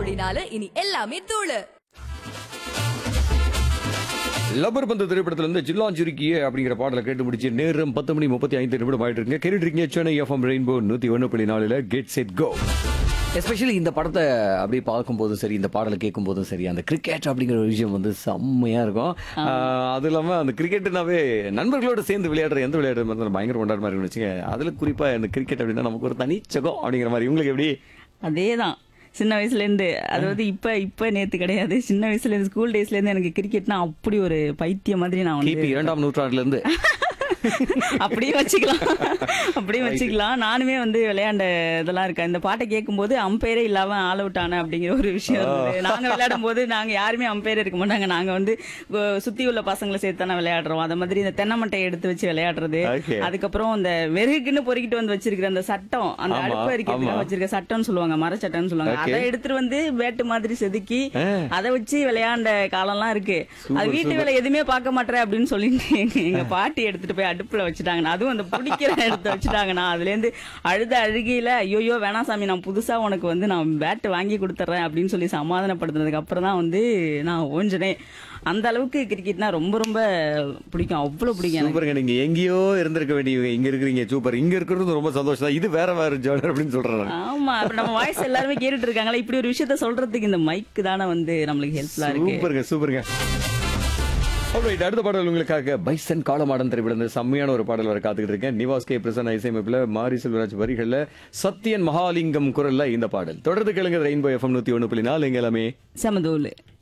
புள்ளி நாலு இனி எல்லாமே தூளு லப்பர் பந்து திரைப்படத்துல இருந்து ஜில்லாஞ்சுருக்கிய அப்படிங்கிற பாடலை கேட்டு முடிச்சு நேரம் பத்து மணி முப்பத்தி ஐந்து நிமிடம் ஆயிட்டு இருக்குங்க கேட்டுட்டு இருக்கீங்க சென்னை எஃப்எம் ரெயின்போ நூத்தி ஒன்று புள்ளி நாலுல கெட் செட் கோ எஸ்பெஷலி இந்த படத்தை அப்படி பார்க்கும்போதும் சரி இந்த பாடலை கேட்கும் போதும் சரி அந்த கிரிக்கெட் அப்படிங்கிற ஒரு விஷயம் வந்து செம்மையா இருக்கும் ஆஹ் அது இல்லாம அந்த கிரிக்கெட்னாவே நண்பர்களோட சேர்ந்து விளையாடுற எந்த விளையாடுற மாதிரி இருந்தாலும் பயங்கர கொண்டாடுற மாதிரி இருக்குன்னு வச்சுங்க அதுல குறிப்பா இந்த கிரிக்கெட் அப்படின்னா நமக்கு ஒரு தனிச்சகம் அப்படிங்கிற மாதிரி உங்களுக்கு எப்படி அதேதான் சின்ன வயசுல இருந்து அதாவது இப்ப இப்ப நேத்து கிடையாது சின்ன வயசுல இருந்து ஸ்கூல் டேஸ்ல இருந்து எனக்கு கிரிக்கெட்னா அப்படி ஒரு பைத்தியம் மாதிரி நான் கிபி வந்து இரண்டாம் நூற்றாண்டுல இருந்து அப்படியே வச்சுக்கலாம் அப்படியே வச்சுக்கலாம் நானுமே வந்து விளையாண்ட இதெல்லாம் இருக்கேன் இந்த பாட்டை கேட்கும்போது அம்பையரே இல்லாம ஆல் அவுட் ஆன அப்படிங்கிற ஒரு விஷயம் இருந்தது நாங்க விளையாடும் போது நாங்க யாருமே அம்பையர் இருக்க மாட்டாங்க நாங்க வந்து அஹ், சுத்தி உள்ள பசங்களை சேர்த்து தானே விளையாடுறோம் அந்த மாதிரி இந்த தென்னை மட்டையை எடுத்து வச்சு விளையாடுறது Okay. அதுக்கப்புறம் இந்த வெறுக்குன்னு பொறுக்கிட்டு வந்து வச்சிருக்கிற அந்த சட்டம் அந்த ஆமா, அடுப்பு அரிக்கிறதுக்காக ஆமா. வச்சிருக்க சட்டம்னு சொல்லுவாங்க மரச்சட்டம்னு சொல்லுவாங்க Okay. அதை எடுத்துட்டு வந்து பேட்டு மாதிரி செதுக்கி ஆ. அதை வச்சு விளையாண்ட காலம்லாம் இருக்கு Super, அது வீட்டு super. வேலை எதுவுமே பார்க்க மாட்டேன் அப்படின்னு சொல்லிட்டு எங்க- எங்க பாட்டி எடுத்துட்டு போய் அடுப்புல வச்சுட்டாங்கண்ணா அதுவும் அந்த பிடிக்கிற இடத்த வச்சுட்டாங்கண்ணா அதுல இருந்து அழுத அழுகையில ஐயோயோ வேணாம் சாமி நான் புதுசா உனக்கு வந்து நான் பேட் வாங்கி கொடுத்துட்றேன் அப்படின்னு சொல்லி சமாதானப்படுத்தினதுக்கு அப்புறம் தான் வந்து நான் ஓஞ்சினேன் அந்த அளவுக்கு கிரிக்கெட்னா ரொம்ப ரொம்ப பிடிக்கும் அவ்வளவு பிடிக்கும் எனக்கு சூப்பருங்க நீங்க எங்கேயோ இருந்திருக்க வேண்டியவங்க இங்க இருக்கிறீங்க சூப்பர் இங்க இருக்கிறது ரொம்ப சந்தோஷம் தான் இது வேற வேற ஜானர் அப்படின்னு சொல்றேன் ஆமா அப்ப நம்ம வாய்ஸ் எல்லாருமே கேட்டுட்டு இருக்காங்களா இப்படி ஒரு விஷயத்த சொல்றதுக்கு இந்த மைக் தானே வந்து நம்மளுக்கு ஹெல்ப்ஃபுல்லா இருக்கு சூப்பருங்க சூப்பருங்க Alright, அடுத்த பாடல் உங்களுக்காக பைசன் காலமாடன் திரைப்படம் செம்மையான ஒரு பாடல் வர காத்துக்கிட்டு இருக்கேன் நிவாஸ் கே பிரசன்ன இசையமைப்புல மாரி செல்வராஜ் வரிகள்ல சத்யன் மகாலிங்கம் குரல்ல இந்த பாடல் தொடர்ந்து கேளுங்க ரெயின்போ எஃப்எம் நூத்தி ஒண்ணு புள்ளி நாலு எங்க எல்லாமே சமதூலு